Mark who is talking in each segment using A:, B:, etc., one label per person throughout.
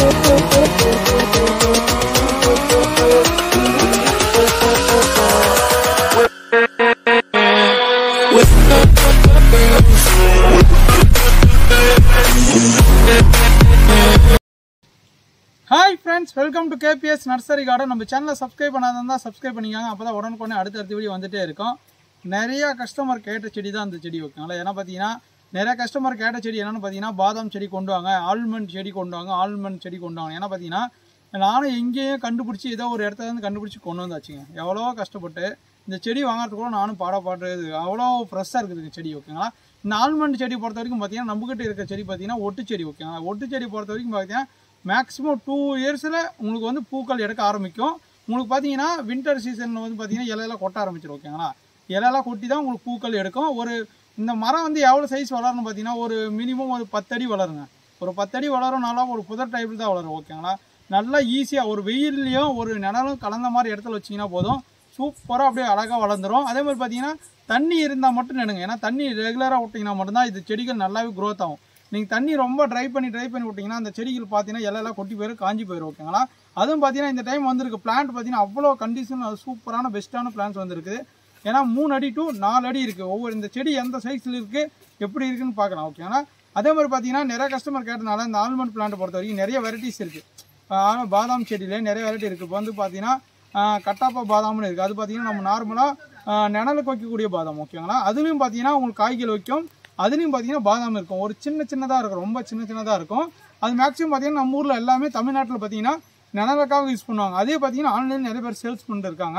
A: hi friends welcome to KPS nursery garden நம்ம சேனலை subscribe பண்ணாதான் சப்ஸ்கிரைப் பண்ணிக்காங்க அப்போ தான் உடனுக்குடனே அடுத்தடுத்த வீடியோ வந்துட்டே இருக்கும் நிறைய கஸ்டமர் கேட்ட செடி தான் அந்த செடி ஓகேங்களா ஏன்னா பார்த்தீங்கன்னா நிறைய கஸ்டமர் கேட்ட செடி என்னென்னு பார்த்தீங்கன்னா பாதாம் செடி கொண்டு வாங்க ஆல்மண்ட் செடி கொண்டு வாங்க ஆல்மண்ட் செடி கொண்டு வாங்க ஏன்னா பார்த்தீங்கன்னா நானும் எங்கேயும் கண்டுபிடிச்சி ஏதோ ஒரு இடத்துல இருந்து கண்டுபிடிச்சி கொண்டு வந்தாச்சுங்க எவ்வளோ கஷ்டப்பட்டு இந்த செடி வாங்குறதுக்குள்ள நானும் பாடப்பாடுறது அவ்வளோ ஃப்ரெஷ்ஷாக இருக்குதுங்க செடி ஓகேங்களா இந்த ஆல்மண்ட் செடி பொறுத்த வரைக்கும் பார்த்தீங்கன்னா நம்மகிட்ட இருக்க செடி பார்த்தீங்கன்னா ஒட்டு செடி ஓகேங்களா ஒட்டு செடி பொறுத்த வரைக்கும் பார்த்தீங்கன்னா மேக்ஸிமம் டூ இயர்ஸில் உங்களுக்கு வந்து பூக்கள் எடுக்க ஆரம்பிக்கும் உங்களுக்கு பார்த்தீங்கன்னா வின்டர் சீசனில் வந்து பார்த்தீங்கன்னா இலையெல்லாம் கொட்ட ஆரம்பிச்சிடும் ஓகேங்களா இலையெல்லாம் கொட்டி தான் உங்களுக்கு பூக்கள் எடுக்கும் ஒரு இந்த மரம் வந்து எவ்வளோ சைஸ் வளரும்னு பார்த்தீங்கன்னா ஒரு மினிமம் ஒரு பத்தடி வளருங்க ஒரு பத்தடி வளரும்னால ஒரு புதர் டைப்பில் தான் வளரும் ஓகேங்களா நல்லா ஈஸியாக ஒரு வெயில்லையும் ஒரு நிழலும் கலந்த மாதிரி இடத்துல வச்சிங்கன்னா போதும் சூப்பராக அப்படியே அழகாக வளர்ந்துரும் அதே மாதிரி பார்த்தீங்கன்னா தண்ணி இருந்தால் மட்டும் நடுங்க ஏன்னா தண்ணி ரெகுலராக விட்டிங்கன்னா மட்டும்தான் இது செடிகள் நல்லாவே க்ரோத் ஆகும் நீங்கள் தண்ணி ரொம்ப ட்ரை பண்ணி ட்ரை பண்ணி விட்டிங்கன்னா அந்த செடிகள் பார்த்தீங்கன்னா இலையெல்லாம் கொட்டி போயிடும் காஞ்சி போயிடும் ஓகேங்களா அதுவும் பார்த்தீங்கன்னா இந்த டைம் வந்திருக்கு பிளான்ட் பார்த்தீங்கன்னா அவ்வளோ கண்டிஷன் சூப்பரான பெஸ்ட்டான பிளான்ஸ் வந்திருக்கு ஏன்னா மூணு அடி டு நாலு அடி இருக்குது ஒவ்வொரு இந்த செடி எந்த சைஸில் இருக்குது எப்படி இருக்குன்னு பார்க்கலாம் ஓகேங்களா அதே மாதிரி பார்த்தீங்கன்னா நிறைய கஸ்டமர் கேட்டனால இந்த ஆல்மண்ட் பிளான்ட் பொறுத்த வரைக்கும் நிறைய வெரைட்டிஸ் இருக்குது பாதாம் செடியிலே நிறைய வெரைட்டி இருக்குது இப்போ வந்து பார்த்தீங்கன்னா ஆஹ் கட்டாப்பா பாதாம்னு இருக்குது அது பார்த்தீங்கன்னா நம்ம நார்மலாக நிழலுக்கு வைக்கக்கூடிய பாதாம் ஓகேங்களா அதுலேயும் பார்த்தீங்கன்னா உங்களுக்கு காய்கள் வைக்கும் அதுலேயும் பார்த்தீங்கன்னா பாதாம் இருக்கும் ஒரு சின்ன சின்னதாக இருக்கும் ரொம்ப சின்ன சின்னதாக இருக்கும் அது மேக்ஸிமம் பார்த்தீங்கன்னா நம்ம ஊரில் எல்லாமே தமிழ்நாட்டில் பார்த்தீங்கன்னா நிழலுக்காக யூஸ் பண்ணுவாங்க அதே பார்த்தீங்கன்னா ஆன்லைன் நிறைய பேர் சேல்ஸ் பண்ணிட்டு இருக்காங்க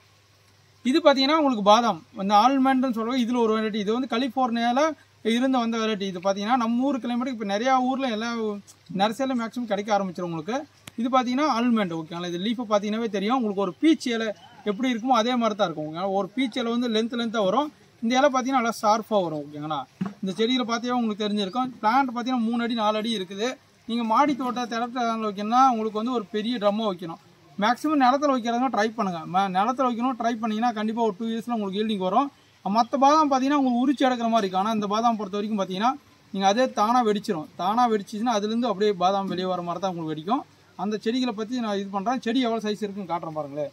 A: இது பார்த்தீங்கன்னா உங்களுக்கு பாதாம் இந்த ஆல்மண்ட்னு சொல்லுவாங்க இதில் ஒரு வெரைட்டி இது வந்து கலிஃபோர்னியாவில் இருந்து வந்த வெரைட்டி இது பார்த்தீங்கன்னா நம்ம ஊர் கிளைமேட்டுக்கு இப்போ நிறையா ஊரில் எல்லா நர்சரியில் மேக்ஸிமம் கிடைக்க ஆரம்பிச்சிடும் உங்களுக்கு இது பார்த்தீங்கன்னா ஆல்மண்ட் ஓகேங்களா இது லீஃபு பார்த்தீங்கன்னாவே தெரியும் உங்களுக்கு ஒரு பீச் இலை எப்படி இருக்குமோ அதே மாதிரி தான் இருக்கும் ஓகேங்களா ஒரு பீச் இலை வந்து லென்த் லென்த்தாக வரும் இந்த இலை பார்த்தீங்கன்னா நல்லா ஷார்ப்பாக வரும் ஓகேங்களா இந்த செடியில் பார்த்தீங்கன்னா உங்களுக்கு தெரிஞ்சிருக்கும் பிளான்ட் பார்த்தீங்கன்னா மூணு அடி நாலு அடி இருக்குது நீங்கள் மாடி தோட்ட திடத்தில் வைக்கணும்னா உங்களுக்கு வந்து ஒரு பெரிய ட்ரம்மாக வைக்கணும் மேக்ஸிமம் நிலத்தில் வைக்கிறதுனா ட்ரை பண்ணுங்கள் ம- நிலத்துல வைக்கணும் ட்ரை பண்ணீங்கன்னா கண்டிப்பாக ஒரு டூ இயர்ஸில் உங்களுக்கு ஈல்டிங் வரும் மற்ற பாதாம் பார்த்தீங்கன்னா உங்களுக்கு உரிச்சு எடுக்கிற மாதிரி இருக்கும் ஆனால் இந்த பாதாம் பொறுத்த வரைக்கும் பார்த்தீங்கன்னா நீங்கள் அதே தானாக வெடிச்சிரும் தானாக வெடிச்சிச்சுன்னா அதுலேருந்து அப்படியே பாதாம் வெளியே வர மாதிரி தான் உங்களுக்கு வெடிக்கும் அந்த செடிகளை பற்றி நான் இது பண்ணுறேன் செடி எவ்வளோ சைஸ் இருக்குன்னு காட்டுறேன் பாருங்களேன்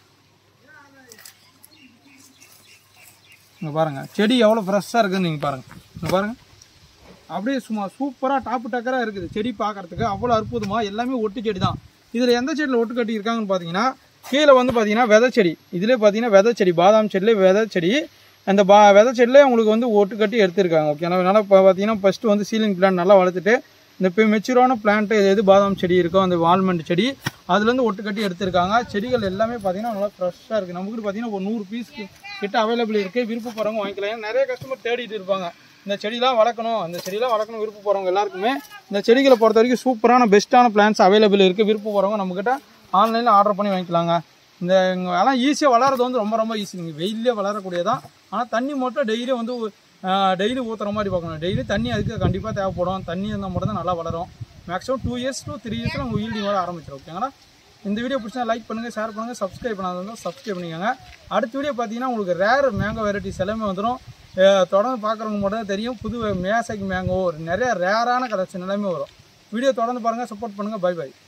A: இங்கே பாருங்கள் செடி எவ்வளோ ஃப்ரெஷ்ஷாக இருக்குதுன்னு நீங்கள் பாருங்கள் இங்கே பாருங்கள் அப்படியே சும்மா சூப்பராக டாப்பு டக்கராக இருக்குது செடி பார்க்கறதுக்கு அவ்வளோ அற்புதமாக எல்லாமே ஒட்டு செடி தான் இதில் எந்த செடியில் ஒட்டு கட்டி இருக்காங்கன்னு பார்த்தீங்கன்னா கீழே வந்து பார்த்தீங்கன்னா விதை செடி இதிலே பார்த்தீங்கன்னா விதை செடி பாதாம் செடியிலே விதை செடி அந்த பா விதை செடியிலே உங்களுக்கு வந்து ஒட்டு கட்டி எடுத்திருக்காங்க ஓகே அதனால் இப்போ பார்த்தீங்கன்னா ஃபஸ்ட்டு வந்து சீலிங் பிளான் நல்லா வளர்த்துட்டு இந்த இப்போ மெச்சூரான பிளான்ட்டு எது பாதாம் செடி இருக்கோ அந்த வால்மெண்ட் செடி அதுலேருந்து ஒட்டு கட்டி எடுத்திருக்காங்க செடிகள் எல்லாமே பார்த்தீங்கன்னா நல்லா ஃப்ரெஷ்ஷாக இருக்குது நமக்கு பார்த்தீங்கன்னா ஒரு நூறு பீஸ் கிட்ட அவைலபிள் இருக்குது விருப்பப்படுறவங்க வாங்கிக்கலாம் ஏன்னா நிறைய கஸ்டமர் தேடிட்டு இருப்பாங்க இந்த செடிலாம் வளர்க்கணும் அந்த செடிலாம் வளர்க்கணும் விருப்பப்படுறவங்க எல்லாருக்குமே இந்த செடிகளை பொறுத்த வரைக்கும் சூப்பரான பெஸ்ட்டான பிளான்ஸ் அவைலபிள் இருக்குது விருப்பப்படுறவங்க நம்மக்கிட்ட ஆன்லைனில் ஆர்டர் பண்ணி வாங்கிக்கலாங்க இந்த இங்க அதெல்லாம் ஈஸியாக வளர்றது வந்து ரொம்ப ரொம்ப ஈஸி நீங்கள் வெயிலே வளரக்கூடியதான் ஆனால் தண்ணி மட்டும் டெய்லி வந்து டெய்லி ஊற்றுற மாதிரி பார்க்கணும் டெய்லி தண்ணி அதுக்கு கண்டிப்பாக தேவைப்படும் தண்ணி இருந்தால் மட்டும் தான் நல்லா வளரும் maximum two years to three இயர்ஸில் உங்கள் ஈல்டிங் வர ஆரம்பிச்சிடும் ஓகேங்களா இந்த வீடியோ பிடிச்சா லைக் பண்ணுங்கள் ஷேர் பண்ணுங்கள் சப்ஸ்கிரைப் பண்ணாதவங்க சப்ஸ்கிரைப் பண்ணிக்கோங்க அடுத்த வீடியோ பார்த்தீங்கன்னா உங்களுக்கு ரேர் மேங்கோ வெரைட்டிஸ் எல்லாமே வந்துடும் தொடர்ந்து பார்க்குறவங்க மட்டும் தான் தெரியும் புது மேசைக்கு மேங்கோ நிறைய ரேரான கலெக்ஷன் எல்லாமே வரும் வீடியோ தொடர்ந்து பாருங்கள் சப்போர்ட் பண்ணுங்கள் பை பை